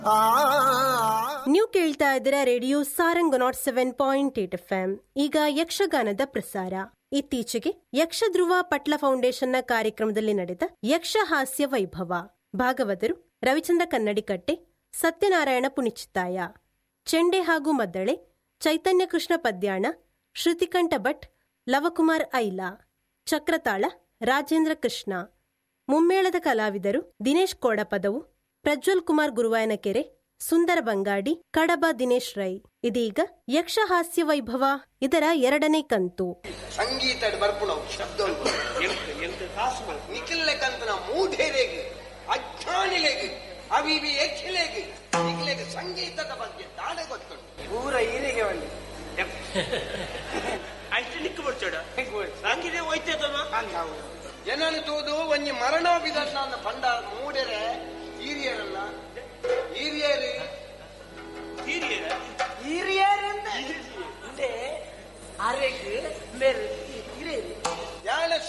ನೀವು ಕೇಳ್ತಾ ಇದ್ದೀರಾ radio Sarang not seven point eight F M ಈಗ ಯಕ್ಷಗಾನದ ಪ್ರಸಾರ ಇತ್ತೀಚೆಗೆ ಯಕ್ಷಧ್ರುವ ಪಟ್ಲ ಫೌಂಡೇಶನ್ನ ಕಾರ್ಯಕ್ರಮದಲ್ಲಿ ನಡೆದ ಯಕ್ಷ ಹಾಸ್ಯ ವೈಭವ ಭಾಗವತರು ರವಿಚಂದ್ರ ಕನ್ನಡಿಕಟ್ಟೆ ಸತ್ಯನಾರಾಯಣ ಪುಣಿಚಿತ್ತಾಯ ಚೆಂಡೆ ಹಾಗೂ ಮದ್ದಳೆ ಚೈತನ್ಯ ಕೃಷ್ಣ ಪದ್ಯಾಣ ಶ್ರುತಿಕಂಠ ಭಟ್ ಲವಕುಮಾರ್ ಐಲಾ ಚಕ್ರತಾಳ ರಾಜೇಂದ್ರ ಕೃಷ್ಣ ಮುಮ್ಮೇಳದ ಕಲಾವಿದರು ದಿನೇಶ್ ಕೋಡಪದವು ಪ್ರಜ್ವಲ್ ಕುಮಾರ್ ಗುರುವಾಯನಕೆರೆ ಸುಂದರ ಬಂಗಾಡಿ ಕಡಬ ದಿನೇಶ್ ರೈ ಇದೀಗ ಯಕ್ಷಹಾಸ್ಯ ವೈಭವ ಇದರ ಎರಡನೇ ಕಂತು ಸಂಗೀತ ಬರ್ಪುಣ ಶಬ್ದ ಉಂಟು ಎಂತ ಎಂತ ಕಾಸು ಮಾಡು. ನಿಖಿಲ್ಲೆಕಂತನ ಮೂಢೇರೆಗೆ ಅಜ್ಞಾನಿಲೆಗೆ ಅವಿವಿ ಎಕ್ಕಿಲೆಗೆ ನಿಖಿಲೆಗೆ ಸಂಗೀತದ ಬಗ್ಗೆ ದಾಡೆ ಗೊತ್ತುಂಟು ಪೂರ ಹೀರಿಗೆ ಬನ್ನಿ ಅಷ್ಟು ನಿಕ್ಕು ಬರ್ಚೋಡ ಹಂಗಿದೆ ಹೋಯ್ತದಮ್ಮ ಜನನು ತೂದು ಒಂಜಿ ಮರಣ ಬಿದನ್ನ ಪಂಡ ಮೂಡೆರೆ ಹಿರಿಯರಲ್ಲ ಹಿರಿಯರು ಹಿರಿಯರ ಹಿರಿಯರಿಂದ ಅರೆಗ್ ಮೆರು ಹಿರಿಯರು ಯಾಳೆ